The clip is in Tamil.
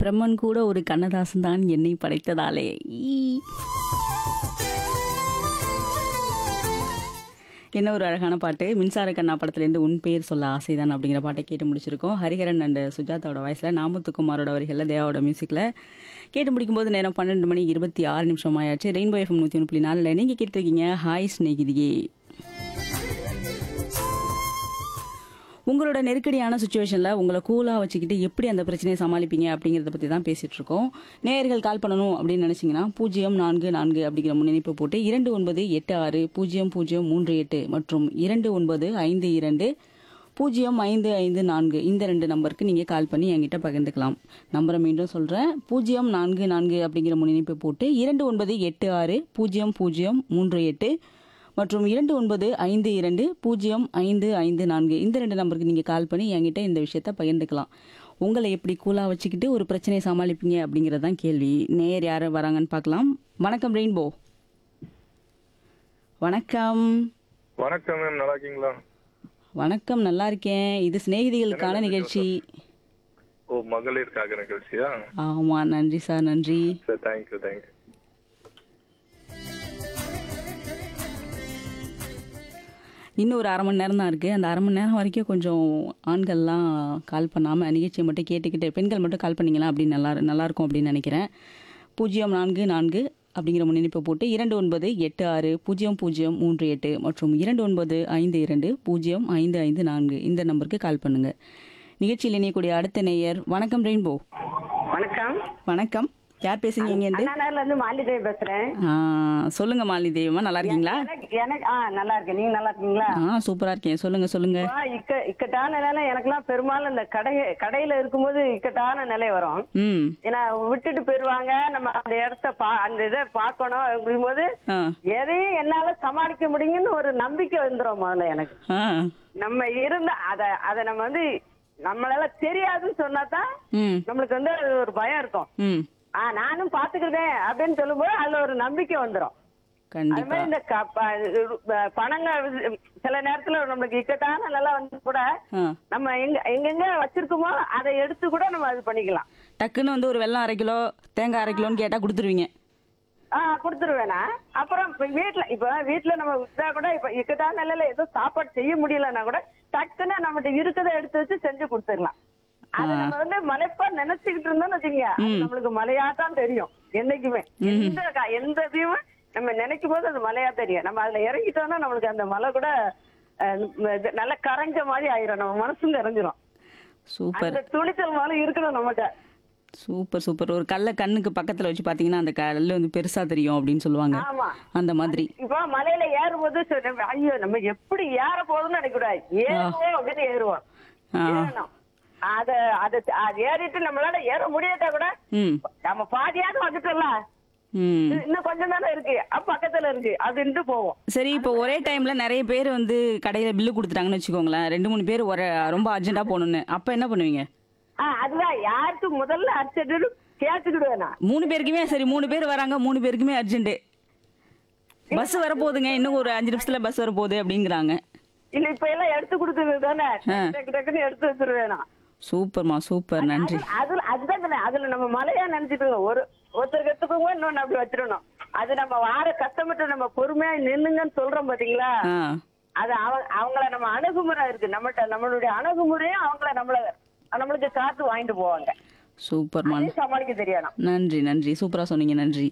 பிரம்மன் கூட ஒரு கண்ணதாசன் தான் என்னை படைத்ததாலே ஈ. என்ன ஒரு அழகான பாட்டு மின்சார கண்ணா படத்துலேருந்து உன் பேர் சொல்ல ஆசைதான் அப்படிங்கிற பாட்டை கேட்டு முடிச்சிருக்கோம் ஹரிஹரன் அண்ட் சுஜாதாவோட வாய்ஸில் நாமத்துக்குமாரோட வரிகளில் தேவாவோட மியூசிக்கில் கேட்டு முடிக்கும்போது நேரம் பன்னெண்டு மணி இருபத்தி ஆறு நிமிஷம் ஆயாச்சு ரெயின்போ எஃப்எம் நூற்றி ஒன்று புள்ளி நாலில் நீங்கள் கேட்டிருக்கீங்க ஹாய் ஸ்நேகிதியே உங்களோட நெருக்கடியான சுச்சுவேஷனில் உங்களை கூலாக வச்சுக்கிட்டு எப்படி அந்த பிரச்சனையை சமாளிப்பீங்க அப்படிங்கிறத பற்றி தான் பேசிகிட்டு இருக்கோம் நேயர்கள் கால் பண்ணணும் அப்படின்னு நினச்சிங்கன்னா பூஜ்ஜியம் நான்கு நான்கு அப்படிங்கிற முன்னிணைப்பு போட்டு இரண்டு ஒன்பது எட்டு ஆறு பூஜ்ஜியம் பூஜ்ஜியம் மூன்று எட்டு மற்றும் இரண்டு ஒன்பது ஐந்து இரண்டு பூஜ்ஜியம் ஐந்து ஐந்து நான்கு இந்த ரெண்டு நம்பருக்கு நீங்கள் கால் பண்ணி என்கிட்ட பகிர்ந்துக்கலாம் நம்பரை மீண்டும் சொல்கிறேன் பூஜ்ஜியம் நான்கு நான்கு அப்படிங்கிற முன்னிணைப்பு போட்டு இரண்டு ஒன்பது எட்டு ஆறு பூஜ்ஜியம் பூஜ்ஜியம் மூன்று எட்டு மற்றும் இரண்டு ஒன்பது ஐந்து இரண்டு பூஜ்ஜியம் ஐந்து ஐந்து நான்கு இந்த ரெண்டு நம்பருக்கு நீங்கள் கால் பண்ணி என்கிட்ட இந்த விஷயத்த பகிர்ந்துக்கலாம் உங்களை எப்படி கூலாக வச்சுக்கிட்டு ஒரு பிரச்சனையை சமாளிப்பீங்க அப்படிங்கிறது தான் கேள்வி நேர் யார் வராங்கன்னு பார்க்கலாம் வணக்கம் ரெயின்போ வணக்கம் வணக்கம் மேம் நல்லா இருக்கீங்களா வணக்கம் நல்லா இருக்கேன் இது சிநேகிதிகளுக்கான நிகழ்ச்சி ஓ மகளிருக்காக நிகழ்ச்சியா ஆமாம் நன்றி சார் நன்றி சரி தேங்க்யூ தேங்க்யூ இன்னும் ஒரு அரை மணி நேரம் தான் இருக்குது அந்த அரை மணி நேரம் வரைக்கும் கொஞ்சம் ஆண்கள்லாம் கால் பண்ணாமல் நிகழ்ச்சியை மட்டும் கேட்டுக்கிட்டு பெண்கள் மட்டும் கால் பண்ணிங்களா அப்படின்னு நல்லா நல்லாயிருக்கும் அப்படின்னு நினைக்கிறேன் பூஜ்ஜியம் நான்கு நான்கு அப்படிங்கிற முன்னிணைப்பை போட்டு இரண்டு ஒன்பது எட்டு ஆறு பூஜ்ஜியம் பூஜ்ஜியம் மூன்று எட்டு மற்றும் இரண்டு ஒன்பது ஐந்து இரண்டு பூஜ்ஜியம் ஐந்து ஐந்து நான்கு இந்த நம்பருக்கு கால் பண்ணுங்கள் நிகழ்ச்சியில் இணையக்கூடிய அடுத்த நேயர் வணக்கம் ரெயின்போ வணக்கம் வணக்கம் யார் பேசுறீங்க இங்கேருந்து அண்ணா நகர்ல இருந்து மாலிதேவி பேசுறேன் ஆ, சொல்லுங்க மாலினி தேவிமா நல்லா இருக்கீங்களா எனக்கு எனக்கு ஆ நல்லா இருக்கேன் நீங்க நல்லா இருக்கீங்களா ஆ சூப்பரா இருக்கேன் சொல்லுங்க சொல்லுங்க ஆ, இக்க இக்கட்டான நிலை எனக்கெல்லாம் பெரும்பாலும் இந்த கடை கடையில இருக்கும்போது இக்கட்டான நிலை வரும் ம் ஏன்னா விட்டுட்டு போயிருவாங்க நம்ம அந்த இடத்த பா அந்த இதை பார்க்கணும் அப்படிங்கும்போது ஆ எதையும் என்னால சமாளிக்க முடியும்னு ஒரு நம்பிக்கை வந்துரும் முதல்ல எனக்கு ஆ நம்ம இருந்த அத அத நம்ம வந்து நம்மளால தெரியாதுன்னு சொன்னாதான் ம் நம்மளுக்கு வந்து அது ஒரு பயம் இருக்கும் ம் ஆ நானும் பாத்துக்கிறேன் அப்படின்னு சொல்லும்போது அதுல ஒரு நம்பிக்கை வந்துரும் அது கண்டிப்பா மாதிரி இந்த க- ப- பணங்க சில நேரத்துல நம்மளுக்கு இக்கட்டான நல்லா வந்து கூட ஆ நம்ம எங்க எங்கெங்க வச்சிருக்கோமோ அதை எடுத்து கூட நம்ம அது பண்ணிக்கலாம் டக்குன்னு வந்து ஒரு வெல்லம் அரை கிலோ தேங்காய் அரை கிலோன்னு கேட்டா கொடுத்துருவீங்க ஆ கொடுத்துருவேனா அப்புறம் இப்ப வீட்டுல இப்ப வீட்டுல நம்ம விட்டா கூட இப்ப இக்கட்டான நிலையில ஏதோ சாப்பாடு செய்ய முடியலன்னா கூட டக்குன்னு நம்மகிட்ட இருக்கதை எடுத்து வச்சு செஞ்சு கொடுத்துடலாம் அது நம்ம வந்து மலைப்பா நினைச்சுக்கிட்டு இருந்தோம்னு வச்சுக்கோங்க அது நம்மளுக்கு மலையா தான் தெரியும் என்னைக்குமே எந்த கா- எந்த இதையும் நம்ம நினைக்கும் போது அது மலையா தெரியும் நம்ம அதுல இறங்கிட்டோம்னா நம்மளுக்கு அந்த மலை கூட அஹ், இது நல்லா கரைஞ்ச மாதிரி ஆயிரும் நம்ம மனசும் நிறைஞ்சிரும் சூப்பர் அந்த துணிச்சல் மாதிரி இருக்கணும் நம்மகிட்ட சூப்பர் சூப்பர் ஒரு கல்லை கண்ணுக்கு பக்கத்துல வச்சு பாத்தீங்கன்னா அந்த கல் வந்து பெருசா தெரியும் அப்படின்னு சொல்லுவாங்க ஆமா அந்த மாதிரி இப்போ மலையில ஏறும்போது சரி, நம்ம, ஐயோ நம்ம எப்படி ஏற போகுதுன்னு நினைக்கூடாது ஏறுவோம் அப்படின்னு ஏறுவோம் ஆ. ஏறணும் அத அத அது ஏறிட்டு நம்மளால ஏற முடியாட்டா கூட ம் நம்ம பாதியாவது வந்துட்டோம்ல ம் இன்னும் கொஞ்சம் தானே இருக்கு அப்ப பக்கத்துல இருக்கு அதுன்ட்டு போவோம் சரி இப்போ ஒரே டைம்ல நிறைய பேர் வந்து கடையில பில்லு கொடுத்துட்டாங்கன்னு வச்சுக்கோங்களேன் ரெண்டு மூணு பேர் ஒரு ரொம்ப அர்ஜென்ட்டா போகணுன்னு அப்ப என்ன பண்ணுவீங்க ஆஹ் அதுதான் யாருக்கு முதல்ல அடிச்சிட்டு கேட்டுக்கிடுவேன் நான் மூணு பேருக்குமே சரி மூணு பேர் வராங்க மூணு பேருக்குமே அர்ஜென்ட் பஸ் வரப்போகுதுங்க இன்னும் ஒரு அஞ்சு நிமிஷத்துல பஸ் வரப்போகுது அப்படிங்கிறாங்க இல்ல இப்ப எல்லாம் எடுத்து கொடுத்தது தானே ஆ. டக்கு டக்குன்னு எடுத்து வச்சிருவேன் நான் சூப்பர்மா சூப்பர் நன்றி அது- அதுல அதுதான் சொன்னேன். அதுல நம்ம மலையா நினைச்சிட்டு ஒரு ஒருத்தருக்கு எடுத்துக்கோங்க இன்னொன்னு அப்படி வச்சிடணும் அது நம்ம வார கஷ்டப்பட்டு நம்ம பொறுமையா நின்னுங்கன்னு சொல்றோம் பாத்தீங்களா ஆ அது அவ- அவங்கள நம்ம அணுகுமுறை இருக்கு நம்மகிட்ட நம்மளுடைய அணுகுமுறையும் அவங்கள நம்மள நம்மளுக்கு காத்து வாங்கிட்டு போவாங்க சூப்பர்மா அதையும் சமாளிக்க தெரியணும் நன்றி நன்றி சூப்பரா சொன்னீங்க நன்றி